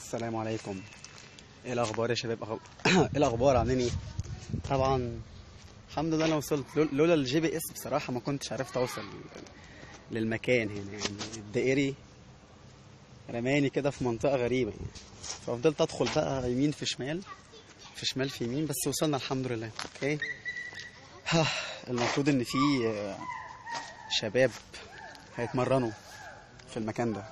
السلام عليكم ايه الاخبار يا شباب أخب... ايه الاخبار عاملين ايه طبعا الحمد لله انا وصلت لول- لولا الجي بي اس بصراحه ما كنتش عرفت اوصل للمكان هنا يعني الدائري رماني كده في منطقه غريبه يعني ففضلت ادخل بقى يمين في شمال في شمال في يمين بس وصلنا الحمد لله اوكي ها، المفروض ان في آه، شباب هيتمرنوا في المكان ده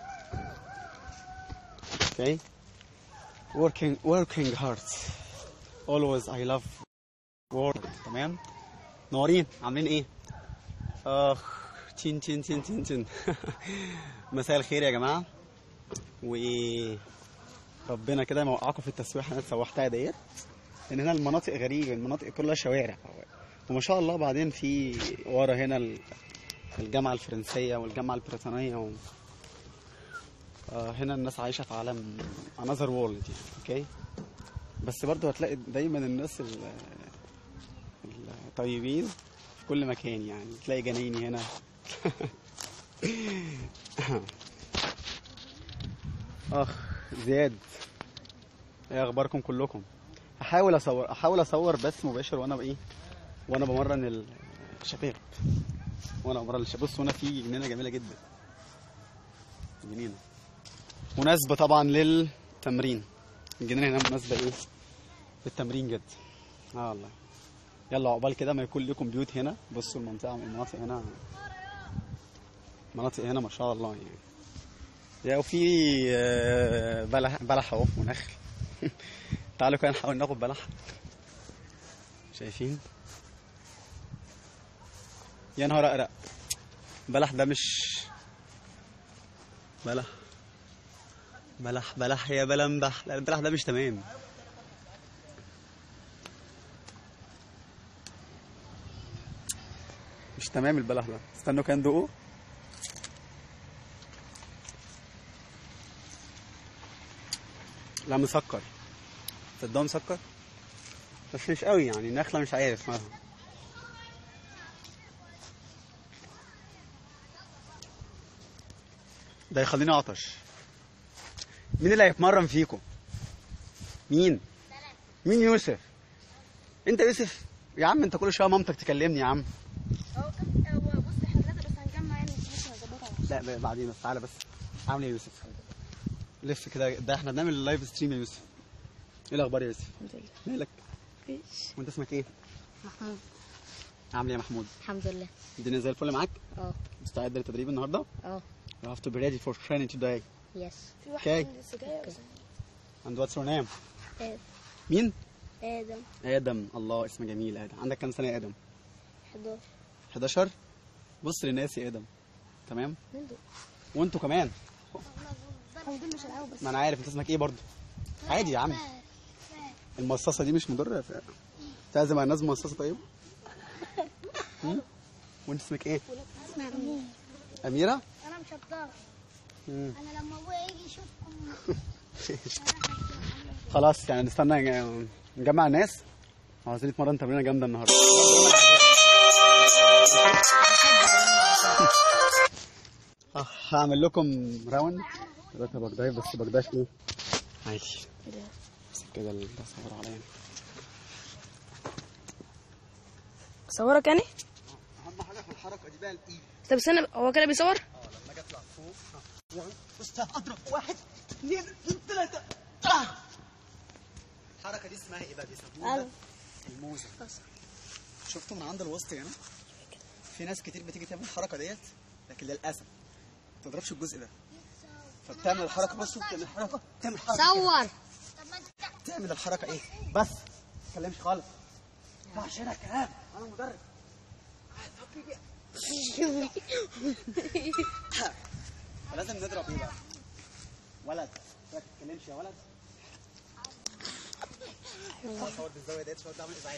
اوكي working working hard always I love work تمام نورين عاملين ايه اخ تين تين تين تين تين مساء الخير يا جماعه و ربنا كده ما وقعكم في التسويحه اللي انا اتسوحتها ديت لان هنا المناطق غريبه المناطق كلها شوارع وما شاء الله بعدين في ورا هنا ال- الجامعه الفرنسيه والجامعه البريطانيه و... آه، هنا الناس عايشه في عالم another world يعني اوكي بس برضه هتلاقي دايما الناس ال- الطيبين في كل مكان يعني تلاقي جنايني هنا اخ زياد ايه اخباركم كلكم احاول اصور احاول اصور بث مباشر وانا بايه وانا بمرن الشباب وانا بمرن الشباب بص هنا في جنينه جميله جدا جنينه مناسبه طبعا للتمرين الجنينه هنا مناسبه ايه للتمرين جدا اه والله يلا عقبال كده ما يكون لكم بيوت هنا بصوا المنطقه المناطق هنا مناطق هنا ما شاء الله يعني يا وفي آه، بلح بلح اهو ونخل تعالوا كده نحاول ناخد بلح شايفين يا نهار ارق بلح ده مش بلح بلح بلح يا بلمبح لا البلح ده مش تمام مش تمام البلح ده استنوا كان دوقه لا مسكر تصدقوا مسكر بس مش قوي يعني نخلة مش عارف مالها ده يخليني اعطش مين اللي هيتمرن فيكم مين مين يوسف انت يوسف يا عم انت كل شويه مامتك تكلمني يا عم هو كان هو بص احنا ثلاثة بس هنجمع يعني مش هنظبطها لا ب- بعدين بس تعالى بس عامل ايه يا يوسف لف كده ده احنا بنعمل لايف ستريم يا يوسف ايه الاخبار يا يوسف الحمد لله مالك مفيش وانت اسمك ايه محمود عامل ايه يا محمود الحمد لله الدنيا زي الفل معاك اه مستعد للتدريب النهارده اه you have to be ready for training today يس في واحد Okay. لسه جاي and what's your name آدم مين آدم ادم الله اسم جميل ادم عندك كام سنه يا ادم 11 11 بص للناس يا ادم تمام مين دول؟ وانتوا كمان هو دول مش العاب بس ما انا عارف انت اسمك ايه برضه عادي يا عم المصاصه دي مش مضره ف... تعزم على الناس مصاصه طيب هم؟ وانت اسمك ايه اسمع مين؟ اميره انا مش هتضرب مم. انا لما ابويا يجي يشوفكم خلاص يعني نستنى نج- نجمع الناس عاوزين نتمرن تمرينه جامده النهارده آه، هعمل لكم راوند دلوقتي باك دايف بس باك دايف ايه عادي بس كده اللي صور عليا صورك يعني؟ اهم حاجه في الحركه دي بقى الايد طب استنى هو كده بيصور؟ اه لما اجي اطلع فوق آه. يلا بص اضرب واحد اثنين ثلاثه آه. الحركه دي اسمها ايه بقى بيسموها الموزه شفتوا من عند الوسط هنا في ناس كتير بتيجي تعمل الحركه ديت لكن للاسف ما تضربش الجزء ده فبتعمل الحركه بصوا بتعمل الحركه تعمل الحركه صور طب ما انت تعمل الحركه ايه بس ما تتكلمش خالص ما عشان كلام انا مدرب فلازم نضرب ايه بقى ولد ما تتكلمش يا ولد صور بالزاويه ديت شويه بعمل ازعاج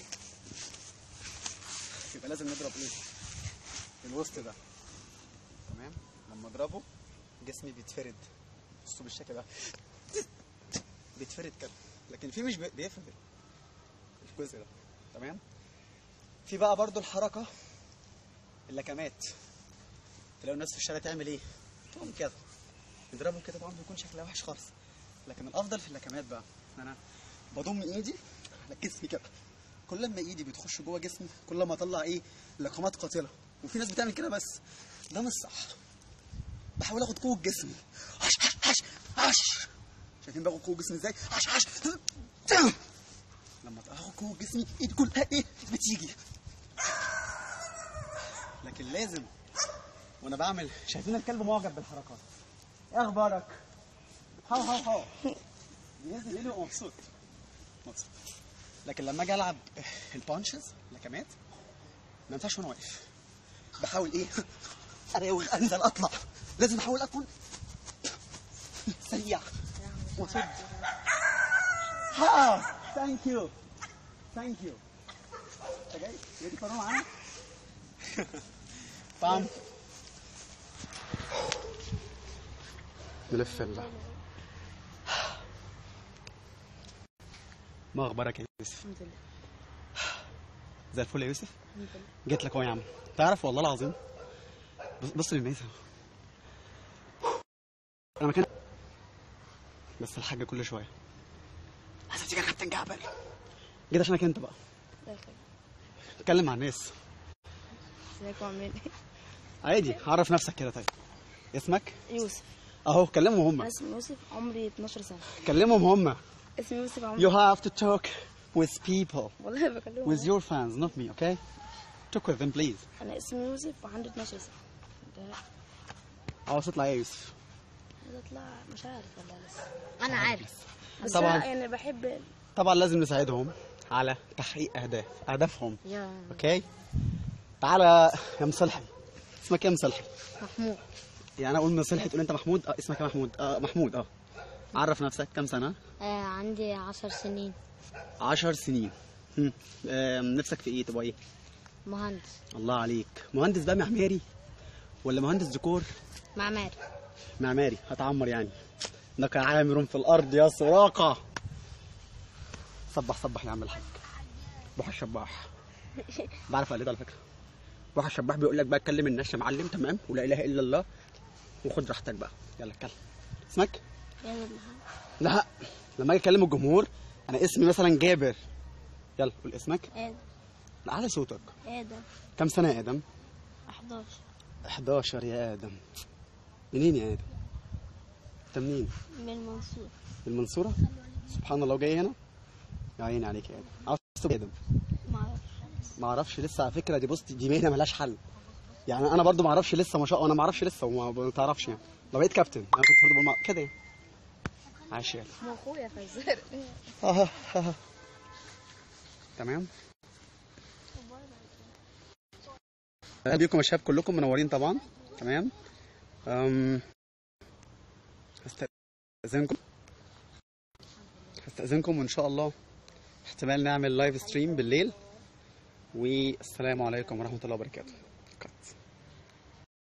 يبقى لازم نضرب ايه في الوسط ده تمام لما اضربه جسمي بيتفرد بصوا بالشكل ده بيتفرد كده لكن في مش بي- بيفرد الجزء ده تمام في بقى برضو الحركه اللكمات تلاقوا الناس في الشارع تعمل ايه تقوم كده يضربوا كده طبعا بيكون شكلها وحش خالص لكن الافضل في اللكمات بقى ان انا بضم ايدي على جسمي كده كل ما ايدي بتخش جوه جسمي كل ما اطلع ايه لقمات قاتله وفي ناس بتعمل كده بس ده مش صح بحاول اخد قوه جسمي هش هش هش هش شايفين باخد قوه جسمي ازاي هش هش لما اخد قوه جسمي ايدي كلها ايه بتيجي لكن لازم وانا بعمل شايفين الكلب معجب بالحركات ايه اخبارك هاو هاو هاو بينزل ايده مبسوط مبسوط لكن لما اجي العب البانشز لكمات ما ينفعش وانا واقف بحاول ايه اراوغ انزل اطلع لازم احاول اكون سريع وصد ها ثانك يو ثانك يو انت جاي جاي تتفرج معانا بام نلف ال ما اخبارك يا يوسف الحمد لله زي الفل يا يوسف الحمد لله جيت لك اهو يا عم تعرف والله العظيم بص بص للميزه انا مكان بس الحاجه كل شويه عايز تيجي يا كابتن جعبر جيت عشانك انت بقى اتكلم مع الناس ازيكم عاملين ايه؟ عادي عرف نفسك كده طيب اسمك يوسف اهو كلمهم انا هم اسمي يوسف عمري 12 سنة كلمهم هم اسمي يوسف عمري you have to talk with people والله بكلمهم with your fans not me okay talk with them please انا اسمي يوسف وعندي 12 سنة ده عاوز تطلع ايه يا يوسف عايز اطلع مش عارف والله لسه انا عارف بس طبعاً. أنا يعني بحب طبعا لازم نساعدهم على تحقيق اهداف اهدافهم يا اوكي تعالى يا مصلحي اسمك ايه يا مصلحي محمود يعني انا اقول مصلحي تقول انت محمود اه اسمك إيه محمود اه محمود اه عرف نفسك كم سنه آه عندي عشر سنين عشر سنين هم. آه نفسك في ايه تبقى ايه مهندس الله عليك مهندس بقى معماري ولا مهندس ديكور معماري معماري هتعمر يعني انك عامر في الارض يا سراقه صبح صبح يا عم الحاج بوح الشباح بعرف اقلده على فكره بوح الشباح بيقول لك بقى اتكلم الناس يا معلم تمام ولا اله الا الله وخد راحتك بقى يلا اتكلم اسمك لا لما اجي اكلم الجمهور انا اسمي مثلا جابر يلا قول اسمك ادم لا على صوتك ادم كم سنه يا ادم 11 11 يا ادم منين يا ادم انت منين من المنصور من المنصورة سبحان الله وجاي هنا يا عيني عليك يا ادم عاوز تبقى ادم ما اعرفش ما اعرفش لسه على فكره دي بص دي مهنه ملهاش حل يعني انا برضو ما اعرفش لسه ما شاء الله انا ما اعرفش لسه وما ما تعرفش يعني لو بقيت كابتن انا كنت برضو بقول مع- كده يعني عايش يعني مو اخويا فزار آه، آه. تمام اهلا بيكم يا شباب كلكم منورين طبعا تمام أم... هستأذنكم هستأذنكم وإن شاء الله احتمال نعمل لايف ستريم بالليل والسلام عليكم ورحمة الله وبركاته كات